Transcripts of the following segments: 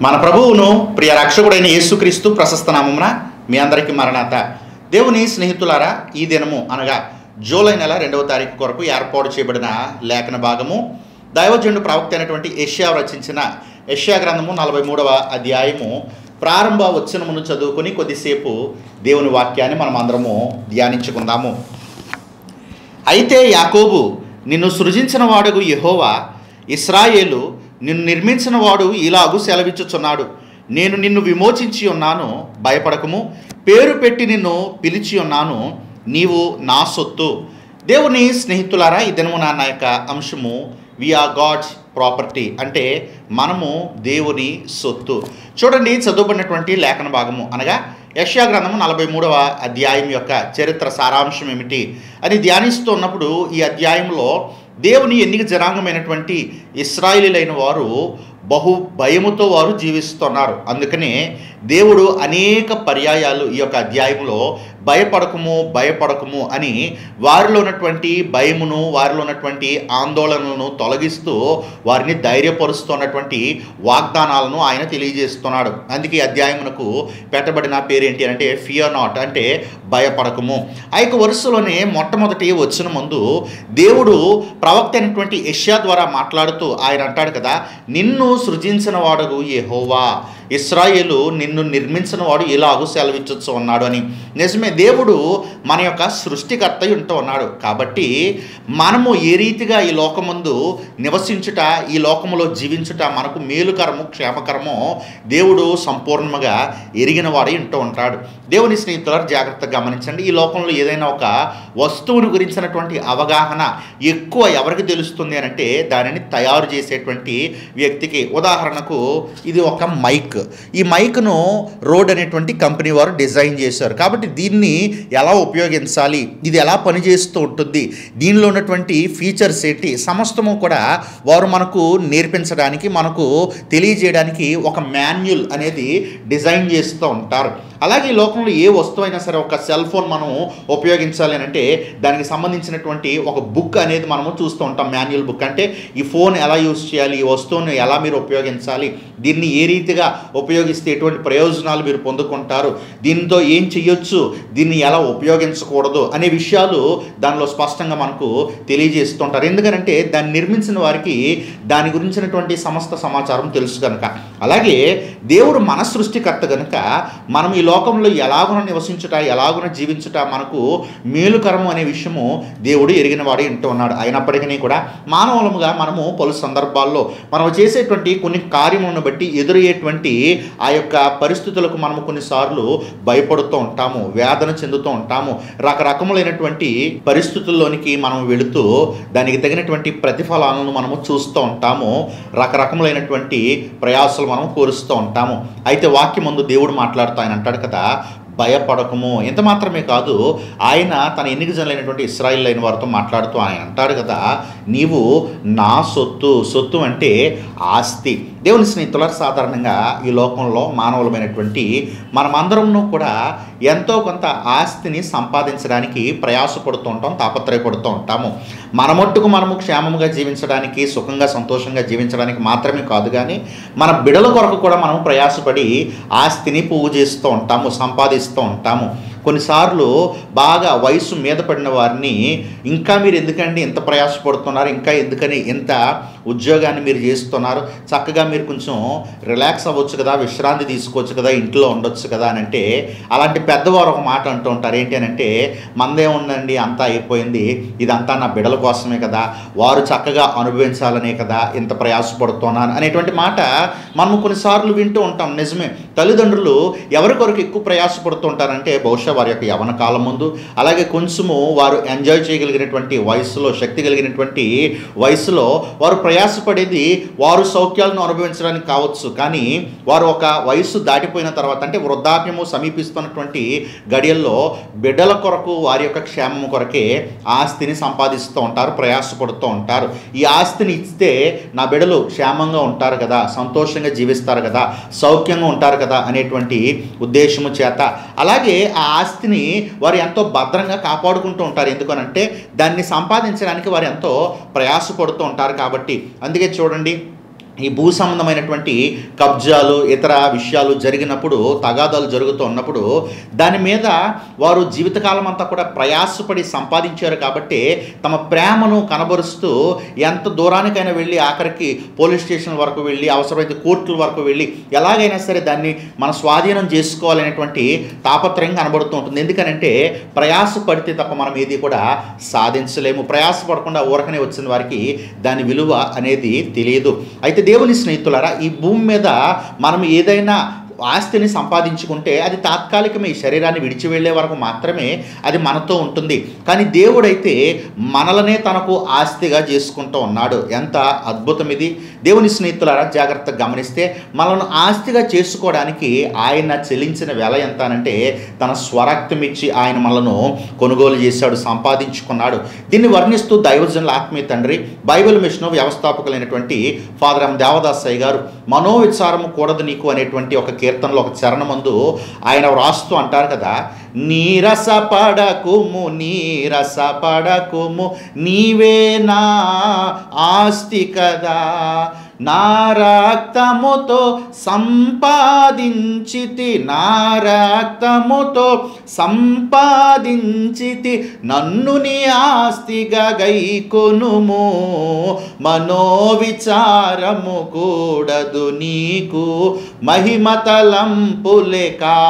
మన ప్రభువును ప్రియ రక్షకుడైన యేసుక్రీస్తు ప్రశస్త నామమున మీ అందరికీ మరణాత దేవుని స్నేహితులారా ఈ దినము అనగా జూలై నెల రెండవ తారీఖు కొరకు ఏర్పాటు చేయబడిన లేఖన భాగము దైవజనుడు ప్రవక్త అయినటువంటి యెషయా రచించిన యెషయా గ్రంథము నలభై మూడవ అధ్యాయము ప్రారంభ వచనమును చదువుకొని కొద్దిసేపు దేవుని వాక్యాన్ని మనం అందరము ధ్యానించుకుందాము అయితే యాకోబు నిన్ను సృజించిన వాడుగు యెహోవా ఇస్రాయేలు నిన్ను నిర్మించిన వాడు ఇలాగు సెలవిచ్చుచున్నాడు నేను నిన్ను విమోచించి ఉన్నాను భయపడకము పేరు పెట్టి నిన్ను పిలిచి ఉన్నాను నీవు నా సొత్తు దేవుని స్నేహితులారా ఈ దినము నా యొక్క అంశము విఆర్ గాడ్స్ ప్రాపర్టీ అంటే మనము దేవుని సొత్తు చూడండి చదువుబడినటువంటి లేఖన భాగము అనగా యష్యా గ్రంథము నలభై మూడవ అధ్యాయం యొక్క చరిత్ర సారాంశం ఏమిటి అని ధ్యానిస్తున్నప్పుడు ఈ అధ్యాయంలో దేవుని ఎన్నిక జనాంగమైనటువంటి ఇస్రాయిలీలైన వారు బహు భయముతో వారు జీవిస్తున్నారు అందుకనే దేవుడు అనేక పర్యాయాలు ఈ యొక్క అధ్యాయంలో భయపడకము భయపడకము అని వారిలో ఉన్నటువంటి భయమును వారిలో ఉన్నటువంటి ఆందోళనలను తొలగిస్తూ వారిని ధైర్యపరుస్తున్నటువంటి వాగ్దానాలను ఆయన తెలియజేస్తున్నాడు అందుకే ఈ అధ్యాయమునకు పెట్టబడిన పేరేంటి అంటే ఫియర్ నాట్ అంటే భయపడకము ఆ యొక్క వరుసలోనే మొట్టమొదటి వచ్చిన ముందు దేవుడు ప్రవక్త అయినటువంటి యష్యా ద్వారా మాట్లాడుతూ ఆయన అంటాడు కదా నిన్ను సృజించిన వాడు యెహోవా ఇస్రాయేలు నిన్ను నిర్మించిన వాడు ఇలాగూ సెలవిచ్చొచ్చు ఉన్నాడు అని నిజమే దేవుడు మన యొక్క సృష్టికర్త ఉంటూ ఉన్నాడు కాబట్టి మనము ఏ రీతిగా ఈ లోకముందు నివసించుట ఈ లోకములో జీవించుట మనకు మేలుకరము క్షేమకరమో దేవుడు సంపూర్ణంగా ఎరిగిన వాడు ఉంటూ ఉంటాడు దేవుని స్నేహితులారు జాగ్రత్తగా గమనించండి ఈ లోకంలో ఏదైనా ఒక వస్తువుని గురించినటువంటి అవగాహన ఎక్కువ ఎవరికి తెలుస్తుంది అని అంటే దానిని తయారు చేసేటువంటి వ్యక్తికి ఉదాహరణకు ఇది ఒక మైక్ ఈ మైక్ను రోడ్ అనేటువంటి కంపెనీ వారు డిజైన్ చేశారు కాబట్టి దీన్ని ఎలా ఉపయోగించాలి ఇది ఎలా పనిచేస్తూ ఉంటుంది దీనిలో ఉన్నటువంటి ఫీచర్స్ ఏంటి సమస్తము కూడా వారు మనకు నేర్పించడానికి మనకు తెలియజేయడానికి ఒక మాన్యుల్ అనేది డిజైన్ చేస్తూ ఉంటారు అలాగే ఈ లోకంలో ఏ వస్తువు అయినా సరే ఒక సెల్ ఫోన్ మనం ఉపయోగించాలి అని అంటే దానికి సంబంధించినటువంటి ఒక బుక్ అనేది మనము చూస్తూ ఉంటాం మాన్యువల్ బుక్ అంటే ఈ ఫోన్ ఎలా యూజ్ చేయాలి ఈ వస్తువును ఎలా మీరు ఉపయోగించాలి దీన్ని ఏ రీతిగా ఉపయోగిస్తే ఎటువంటి ప్రయోజనాలు మీరు పొందుకుంటారు దీంతో ఏం చెయ్యొచ్చు దీన్ని ఎలా ఉపయోగించకూడదు అనే విషయాలు దానిలో స్పష్టంగా మనకు తెలియజేస్తుంటారు ఎందుకంటే దాన్ని నిర్మించిన వారికి దాని గురించినటువంటి సమస్త సమాచారం తెలుసు కనుక అలాగే దేవుడు మన సృష్టికర్త కనుక మనం ఈ లోకంలో ఎలాగున నివసించుట ఎలాగున జీవించుట మనకు మేలుకరము అనే విషయము దేవుడు ఎరిగిన వాడు ఇంటూ ఉన్నాడు అయినప్పటికీ కూడా మానవులముగా మనము పలు సందర్భాల్లో మనం చేసేటువంటి కొన్ని కార్యములను బట్టి ఎదురయ్యేటువంటి ఆ యొక్క పరిస్థితులకు మనము కొన్నిసార్లు భయపడుతూ ఉంటాము వేదన చెందుతూ ఉంటాము రకరకములైనటువంటి పరిస్థితుల్లోనికి మనం వెళుతూ దానికి తగినటువంటి ప్రతిఫలాలను మనము చూస్తూ ఉంటాము రకరకములైనటువంటి ప్రయాసాలు మనం కోరుస్తూ ఉంటాము అయితే వాక్యం ముందు దేవుడు మాట్లాడుతూ ఆయన అంటాడు కదా భయపడకము ఎంత మాత్రమే కాదు ఆయన తన ఎన్నిక జనులైనటువంటి ఇస్రాయిల్ అయిన వారితో మాట్లాడుతూ ఆయన అంటాడు కదా నీవు నా సొత్తు సొత్తు అంటే ఆస్తి దేవుని స్నేహితుల సాధారణంగా ఈ లోకంలో మానవులమైనటువంటి మనమందరము కూడా ఎంతో కొంత ఆస్తిని సంపాదించడానికి ప్రయాసపడుతూ ఉంటాం తాపత్రయపడుతూ ఉంటాము మన మట్టుకు మనము క్షేమంగా జీవించడానికి సుఖంగా సంతోషంగా జీవించడానికి మాత్రమే కాదు కానీ మన బిడల కొరకు కూడా మనం ప్రయాసపడి ఆస్తిని పువ్వు చేస్తూ ఉంటాము సంపాదిస్తూ ఉంటాము కొన్నిసార్లు బాగా వయసు మీద పడిన వారిని ఇంకా మీరు ఎందుకండి ఎంత ప్రయాసపడుతున్నారు ఇంకా ఎందుకని ఎంత ఉద్యోగాన్ని మీరు చేస్తున్నారు చక్కగా మీరు కొంచెం రిలాక్స్ అవ్వచ్చు కదా విశ్రాంతి తీసుకోవచ్చు కదా ఇంట్లో ఉండొచ్చు కదా అని అంటే అలాంటి పెద్దవారు ఒక మాట అంటూ ఉంటారు ఏంటి అని అంటే మందే ఉందండి అంతా అయిపోయింది ఇదంతా నా బిడల కోసమే కదా వారు చక్కగా అనుభవించాలనే కదా ఇంత ప్రయాసపడుతున్నాను అనేటువంటి మాట మనం కొన్నిసార్లు వింటూ ఉంటాం నిజమే తల్లిదండ్రులు ఎవరి కొరకు ఎక్కువ ప్రయాసపడుతుంటారంటే బహుశా వారి యొక్క యవన కాలం ముందు అలాగే కొంచెము వారు ఎంజాయ్ చేయగలిగినటువంటి వయసులో శక్తి కలిగినటువంటి వయసులో వారు ప్రయాసపడేది వారు సౌఖ్యాలను అనుభవించడానికి కావచ్చు కానీ వారు ఒక వయస్సు దాటిపోయిన తర్వాత అంటే వృద్ధాప్యము సమీపిస్తున్నటువంటి గడియల్లో బిడ్డల కొరకు వారి యొక్క క్షేమం కొరకే ఆస్తిని సంపాదిస్తూ ఉంటారు ప్రయాసపడుతూ ఉంటారు ఈ ఆస్తిని ఇస్తే నా బిడ్డలు క్షేమంగా ఉంటారు కదా సంతోషంగా జీవిస్తారు కదా సౌఖ్యంగా ఉంటారు కదా అనేటువంటి ఉద్దేశము చేత అలాగే ఆ ఆస్తిని వారు ఎంతో భద్రంగా కాపాడుకుంటూ ఉంటారు ఎందుకనంటే దాన్ని సంపాదించడానికి వారు ఎంతో ప్రయాసపడుతూ ఉంటారు కాబట్టి అందుకే చూడండి ఈ భూ సంబంధమైనటువంటి కబ్జాలు ఇతర విషయాలు జరిగినప్పుడు తగాదాలు జరుగుతూ ఉన్నప్పుడు దాని మీద వారు జీవితకాలం అంతా కూడా ప్రయాసపడి సంపాదించారు కాబట్టి తమ ప్రేమను కనబరుస్తూ ఎంత దూరానికైనా వెళ్ళి ఆఖరికి పోలీస్ స్టేషన్ వరకు వెళ్ళి అవసరమైతే కోర్టుల వరకు వెళ్ళి ఎలాగైనా సరే దాన్ని మన స్వాధీనం చేసుకోవాలనేటువంటి తాపత్రయం కనబడుతూ ఉంటుంది ఎందుకనంటే ప్రయాస పడితే తప్ప మనం ఏది కూడా సాధించలేము ప్రయాస పడకుండా ఊరకనే వచ్చిన వారికి దాని విలువ అనేది తెలియదు అయితే దేవుని స్నేహితులారా ఈ భూమి మీద మనం ఏదైనా ఆస్తిని సంపాదించుకుంటే అది తాత్కాలికమే ఈ శరీరాన్ని విడిచి వెళ్ళే వరకు మాత్రమే అది మనతో ఉంటుంది కానీ దేవుడైతే మనలనే తనకు ఆస్తిగా చేసుకుంటూ ఉన్నాడు ఎంత అద్భుతం ఇది దేవుని స్నేహితులారా జాగ్రత్తగా గమనిస్తే మనల్ని ఆస్తిగా చేసుకోవడానికి ఆయన చెల్లించిన వెల ఎంత అనంటే తన స్వరక్తం ఇచ్చి ఆయన మనలను కొనుగోలు చేశాడు సంపాదించుకున్నాడు దీన్ని వర్ణిస్తూ దైవజనుల ఆత్మీయ తండ్రి బైబిల్ మిషన్ వ్యవస్థాపకులైనటువంటి ఫాదర్ ఎం దేవదాసయ్య గారు మనోవిచారము కూడదు నీకు అనేటువంటి ఒక కీర్తనలో ఒక చరణమందు ఆయన వ్రాస్తూ అంటారు కదా నీరస పడకుము నీరస పడకుము నీవే నా ఆస్తి కదా నా రక్తముతో సంపాదించితి నా రక్తముతో సంపాదించితి నన్ను నీ ఆస్తిగా గైకొనుము మనోవిచారము కూడదు నీకు మహిమతలంపులే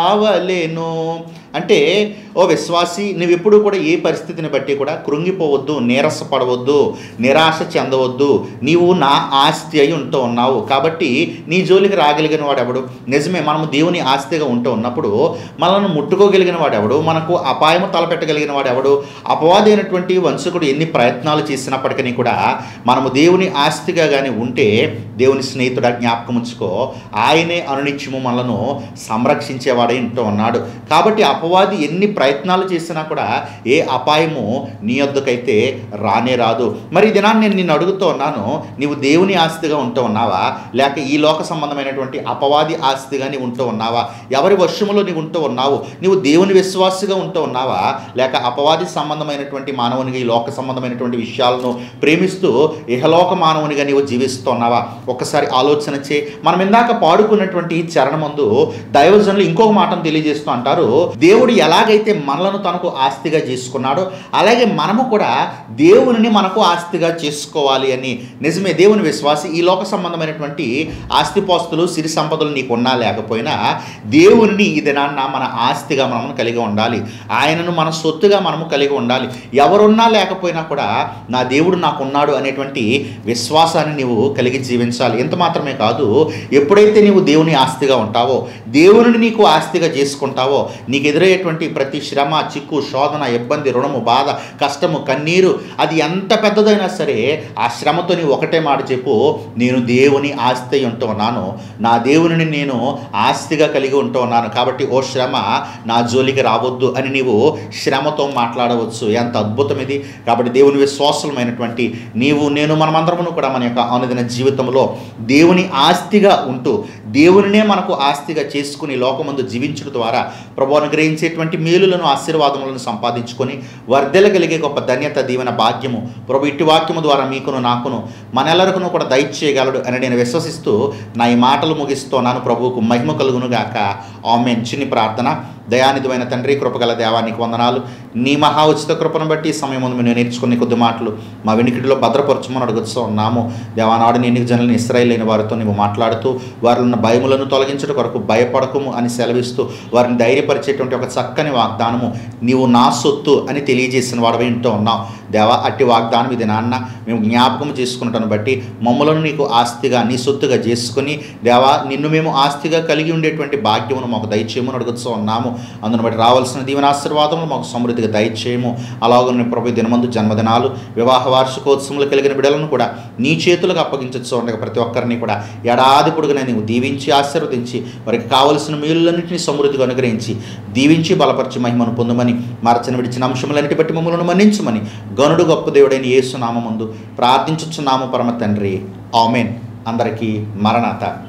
కావలెను అంటే ఓ విశ్వాసి నువ్వు ఎప్పుడు కూడా ఏ పరిస్థితిని బట్టి కూడా కృంగిపోవద్దు నీరసపడవద్దు నిరాశ చెందవద్దు నీవు నా ఆస్తి అయి ఉంటూ ఉన్నావు కాబట్టి నీ జోలికి రాగలిగిన వాడెవడు నిజమే మనము దేవుని ఆస్తిగా ఉంటూ ఉన్నప్పుడు మనల్ని ముట్టుకోగలిగిన వాడెవడు మనకు అపాయము తలపెట్టగలిగిన వాడెవడు అపవాదైనటువంటి వంశకుడు ఎన్ని ప్రయత్నాలు చేసినప్పటికీ కూడా మనము దేవుని ఆస్తిగా కానీ ఉంటే దేవుని స్నేహితుడా జ్ఞాపకం ఉంచుకో ఆయనే అనునిత్యము మనలను సంరక్షించేవాడై ఉంటూ ఉన్నాడు కాబట్టి అపవాది ఎన్ని ప్రయత్నాలు చేసినా కూడా ఏ అపాయము నీ వద్దకైతే రానే రాదు మరి ఈ దినాన్ని నేను నిన్ను అడుగుతూ ఉన్నాను నీవు దేవుని ఆస్తిగా ఉంటూ ఉన్నావా లేక ఈ లోక సంబంధమైనటువంటి అపవాది ఆస్తిగా నీవు ఉంటూ ఉన్నావా ఎవరి వర్షములో నీవు ఉంటూ ఉన్నావు నీవు దేవుని విశ్వాసిగా ఉంటూ ఉన్నావా లేక అపవాది సంబంధమైనటువంటి మానవునిగా ఈ లోక సంబంధమైనటువంటి విషయాలను ప్రేమిస్తూ ఇహలోక మానవునిగా నీవు జీవిస్తున్నావా ఒక్కసారి ఆలోచన చే మనం ఇందాక పాడుకున్నటువంటి ఈ చరణమందు దైవజనులు ఇంకొక మాటను తెలియజేస్తూ అంటారు దేవుడు ఎలాగైతే మనలను తనకు ఆస్తిగా చేసుకున్నాడో అలాగే మనము కూడా దేవునిని మనకు ఆస్తిగా చేసుకోవాలి అని నిజమే దేవుని విశ్వాసి ఈ లోక సంబంధమైనటువంటి ఆస్తిపాస్తులు సిరి సంపదలు నీకు ఉన్నా లేకపోయినా దేవునిని ఈ దినాన్న మన ఆస్తిగా మనము కలిగి ఉండాలి ఆయనను మన సొత్తుగా మనము కలిగి ఉండాలి ఎవరున్నా లేకపోయినా కూడా నా దేవుడు నాకు ఉన్నాడు అనేటువంటి విశ్వాసాన్ని నీవు కలిగి జీవించాలి ఎంత మాత్రమే కాదు ఎప్పుడైతే నీవు దేవుని ఆస్తిగా ఉంటావో దేవుని నీకు ఆస్తిగా చేసుకుంటావో నీకు ఎదురయ్యేటువంటి ప్రతి శ్రమ చిక్కు శోధన ఇబ్బంది రుణము బాధ కష్టము కన్నీరు అది ఎంత పెద్దదైనా సరే ఆ శ్రమతో నీవు ఒకటే మాట చెప్పు నేను దేవుని ఆస్తి అయి ఉంటూ ఉన్నాను నా దేవునిని నేను ఆస్తిగా కలిగి ఉంటూ ఉన్నాను కాబట్టి ఓ శ్రమ నా జోలికి రావద్దు అని నీవు శ్రమతో మాట్లాడవచ్చు ఎంత అద్భుతం ఇది కాబట్టి దేవుని విశ్వాసమైనటువంటి నీవు నేను మనమందరమును కూడా మన యొక్క అనుదిన జీవితంలో దేవుని ఆస్తిగా ఉంటూ దేవునినే మనకు ఆస్తిగా చేసుకుని లోకమందు జీవించడం ద్వారా ప్రభు అనుగ్రహించేటువంటి మేలులను ఆశీర్వాదములను సంపాదించుకొని వర్ధెలగలిగే గొప్ప ధన్యత దీవెన భాగ్యము ప్రభు ఇట్టి వాక్యము ద్వారా మీకును నాకును మనెల్లరికును కూడా దయచేయగలడు అని నేను విశ్వసిస్తూ నా ఈ మాటలు ముగిస్తున్నాను ప్రభువుకు మహిమ కలుగును గాక ఆమెన్ చిన్ని ప్రార్థన దయానిధమైన తండ్రి కృపగల దేవానికి వందనాలు నీ మహా ఉచిత కృపను బట్టి ఈ సమయం ముందు మేము నేర్చుకునే కొద్ది మాటలు మా వెనుకిడిలో భద్రపరచమని అడుగుతూ ఉన్నాము దేవానాడు నేను జనులను ఇస్రాయిల్ లేని వారితో నీవు మాట్లాడుతూ వారిని భయములను తొలగించడం కొరకు భయపడకము అని సెలవిస్తూ వారిని ధైర్యపరిచేటువంటి ఒక చక్కని వాగ్దానము నీవు నా సొత్తు అని తెలియజేసిన వాడు వింటూ ఉన్నావు దేవా అట్టి వాగ్దానం ఇది నాన్న మేము జ్ఞాపకం చేసుకున్నటను బట్టి మమ్మలను నీకు ఆస్తిగా నీ సొత్తుగా చేసుకుని దేవా నిన్ను మేము ఆస్తిగా కలిగి ఉండేటువంటి భాగ్యమును మాకు దయచేయమని అడుగుతూ ఉన్నాము అందును బట్టి రావాల్సిన దీవెన ఆశీర్వాదములు మాకు సమృద్ధిగా దయచేయము అలాగే ప్రభు దినమందు జన్మదినాలు వివాహ వార్షికోత్సవములు కలిగిన బిడలను కూడా నీ చేతులకు అప్పగించచ్చు ఉండగా ప్రతి ఒక్కరిని కూడా ఏడాది పొడుగున నీవు దీవించి ఆశీర్వదించి వారికి కావలసిన మేలులన్నింటినీ సమృద్ధిగా అనుగ్రహించి దీవించి బలపరిచి మహిమను పొందమని మార్చిన విడిచిన అంశములన్నిటి బట్టి మమ్మల్ని మన్నించమని గనుడు గొప్ప దేవుడైన యేసు నామముందు ప్రార్థించుచున్నాము పరమ తండ్రి ఆమెన్ అందరికీ మరణాత